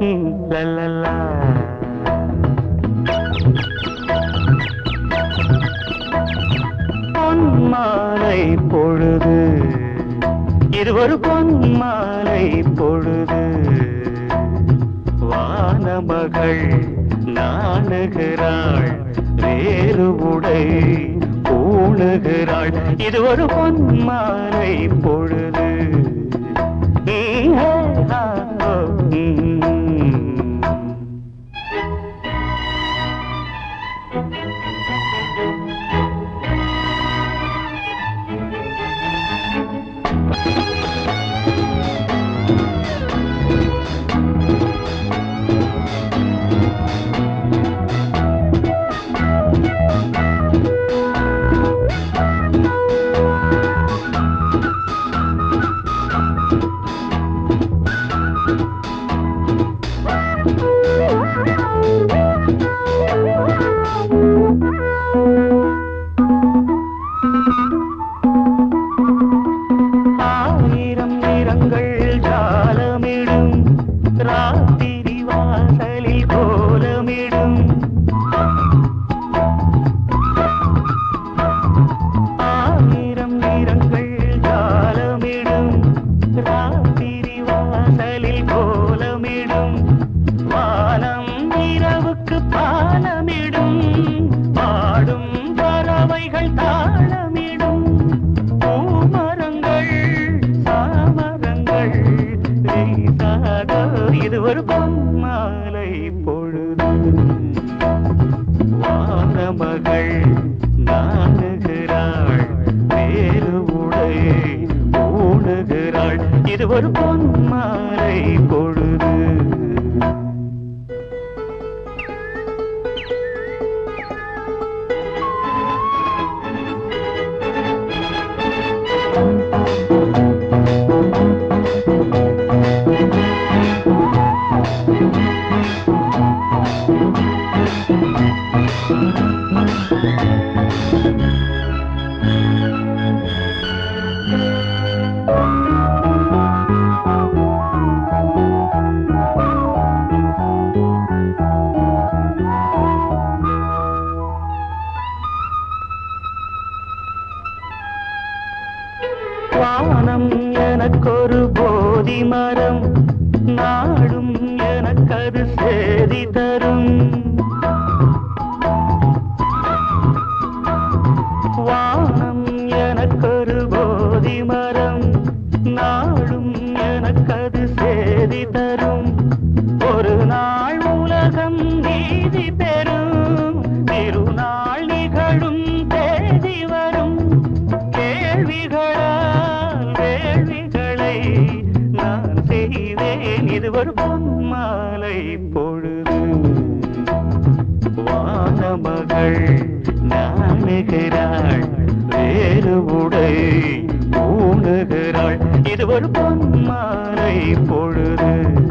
ம், லல்லலா. பொன்மாலை பொழுது இது ஒரு பொன்மாலை பொழுது வானமகள் நாணுகிறாள் வேறு உடை பூணுகிறாள் இது ஒரு பொன்மாலை பொழுது ஈ, ஹே, ஹா, ஓ, ம். ஆயிரம் நிறங்கள் ஜாலமிடும் ராத்திரி வாசலில் கோலமிடும் ஆயிரம் நிறங்கள் ஜாலமிடும் ராத்திரி வாசலில் கோலமிடும் வானம் இரவுக்கு பாலமிடும் பாடும் பறவைகள் தாளமிடும் பூமரங்கள் சாமரங்கள் வீசாத இது ஒரு பொன்மாலை பொழுது வானமகள் நாணுகிறாள் வேறு உடை ஊணுகிறாள் இது ஒரு பொன்மாலை பொழுது வானம் எனக்கொரு போதி மரம் நாடும் எனக்கது சேதி தரும் வானம் எனக்கொரு போதி மரம் நாடும் எனக்கது சேதி தரும் ஒரு நாள் உலகம் நீதி பெறும் திருநாள் நிகழும் தேதி வரும் கேள்விகளால் வேள்விகளை நான் செய்வேன் இது ஒரு பொன்மாலை பொழுது வானமகள் நாணுகிறாள் வேறு உடை ஊணுகிறாள் இது ஒரு பொன்மாலை பொழுது